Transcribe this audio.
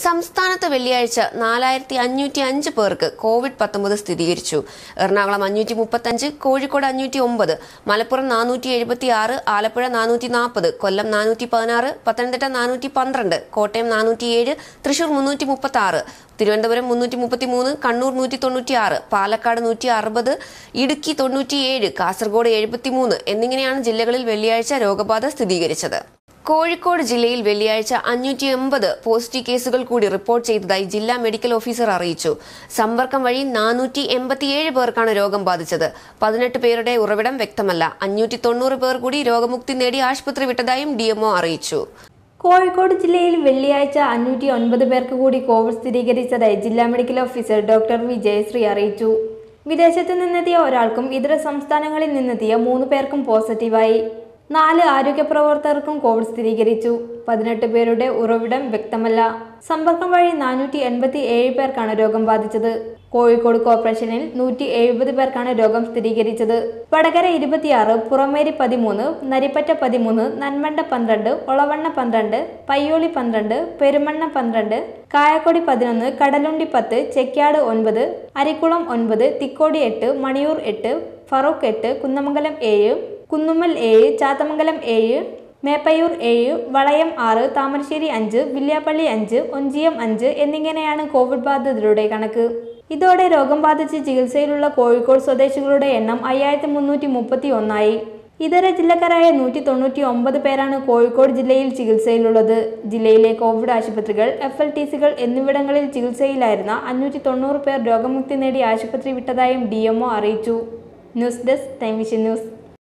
സംസ്ഥാനത്ത് വെള്ളിയാഴ്ച നാലായിരത്തി അഞ്ഞൂറ്റി അഞ്ച് പേർക്ക് കോവിഡ് പത്തൊമ്പത് സ്ഥിരീകരിച്ചു എറണാകുളം അഞ്ഞൂറ്റി മുപ്പത്തഞ്ച് കോഴിക്കോട് അഞ്ഞൂറ്റി ഒമ്പത് മലപ്പുറം നാനൂറ്റി എഴുപത്തി ആറ് ആലപ്പുഴ നാനൂറ്റി നാൽപ്പത് കൊല്ലം നാനൂറ്റി പതിനാറ് പത്തനംതിട്ട നാനൂറ്റി പന്ത്രണ്ട് കോട്ടയം നാനൂറ്റി ഏഴ് തൃശൂർ മുന്നൂറ്റി മുപ്പത്തി ആറ് തിരുവനന്തപുരം മുന്നൂറ്റി മുപ്പത്തി മൂന്ന് കണ്ണൂർ നൂറ്റി തൊണ്ണൂറ്റി ആറ് പാലക്കാട് നൂറ്റി അറുപത് ഇടുക്കി തൊണ്ണൂറ്റിയേഴ് കാസർഗോഡ് എഴുപത്തിമൂന്ന് എന്നിങ്ങനെയാണ് ജില്ലകളിൽ വെള്ളിയാഴ്ച രോഗബാധ സ്ഥിരീകരിച്ചത് കോഴിക്കോട് ജില്ലയിൽ വെള്ളിയാഴ്ച അഞ്ഞൂറ്റി എൺപത് പോസിറ്റീവ് കേസുകൾ കൂടി റിപ്പോർട്ട് ചെയ്തതായി ജില്ലാ മെഡിക്കൽ ഓഫീസർ അറിയിച്ചു സമ്പർക്കം വഴി നാനൂറ്റി എൺപത്തിയേഴ് പേർക്കാണ് രോഗം ബാധിച്ചത് പതിനെട്ട് പേരുടെ ഉറവിടം വ്യക്തമല്ല അഞ്ഞൂറ്റി തൊണ്ണൂറ് പേർ കൂടി രോഗമുക്തി നേടി ആശുപത്രി വിട്ടതായും ഡിഎംഒ അറിയിച്ചു കോഴിക്കോട് ജില്ലയിൽ വെള്ളിയാഴ്ച അഞ്ഞൂറ്റി ഒൻപത് പേർക്ക് കൂടി കോവിഡ് സ്ഥിരീകരിച്ചതായി ജില്ലാ medical officer doctor V Jayasree അറിയിച്ചു വിദേശത്തു നിന്നെത്തിയ ഒരാൾക്കും ഇതര സംസ്ഥാനങ്ങളിൽ നിന്നെത്തിയ മൂന്ന് പേർക്കും പോസിറ്റീവായി നാല് ആരോഗ്യ പ്രവർത്തകർക്കും കോവിഡ് സ്ഥിരീകരിച്ചു പതിനെട്ട് പേരുടെ ഉറവിടം വ്യക്തമല്ല സമ്പർക്കം വഴി നാനൂറ്റി എൺപത്തി ഏഴ് പേർക്കാണ് രോഗം ബാധിച്ചത് കോഴിക്കോട് കോർപ്പറേഷനിൽ നൂറ്റി എഴുപത് പേർക്കാണ് രോഗം സ്ഥിരീകരിച്ചത് വടകര ഇരുപത്തിയാറ് പുറമേരി പതിമൂന്ന് നരിപ്പറ്റ പതിമൂന്ന് നന്മണ്ട പന്ത്രണ്ട് ഒളവണ്ണ പന്ത്രണ്ട് പയ്യോളി പന്ത്രണ്ട് പെരുമണ്ണ പന്ത്രണ്ട് കായക്കൊടി പതിനൊന്ന് കടലുണ്ടി പത്ത് ചെക്യാട് ഒൻപത് അരിക്കുളം ഒൻപത് തിക്കോടി എട്ട് മണിയൂർ എട്ട് ഫറൂഖ് എട്ട് കുന്നമംഗലം ഏഴ് കുന്നുമ്മൽ ഏഴ് ചാത്തമംഗലം ഏഴ് മേപ്പയൂർ ഏഴ് വളയം ആറ് താമരശ്ശേരി അഞ്ച് വില്യാപ്പള്ളി അഞ്ച് ഒഞ്ചിയം അഞ്ച് എന്നിങ്ങനെയാണ് കോവിഡ് ബാധിതരുടെ കണക്ക് ഇതോടെ രോഗം ബാധിച്ച് ചികിത്സയിലുള്ള കോഴിക്കോട് സ്വദേശികളുടെ എണ്ണം അയ്യായിരത്തി മുന്നൂറ്റി മുപ്പത്തി ഒന്നായി ഇതര ജില്ലക്കാരായ നൂറ്റി തൊണ്ണൂറ്റി ഒമ്പത് പേരാണ് കോഴിക്കോട് ജില്ലയിൽ ചികിത്സയിലുള്ളത് ജില്ലയിലെ കോവിഡ് ആശുപത്രികൾ എഫ് എൽ ടി സികൾ എന്നിവിടങ്ങളിൽ ചികിത്സയിലായിരുന്ന അഞ്ഞൂറ്റി തൊണ്ണൂറ് പേർ രോഗമുക്തി നേടി ആശുപത്രി വിട്ടതായും ഡി അറിയിച്ചു news desk time vision news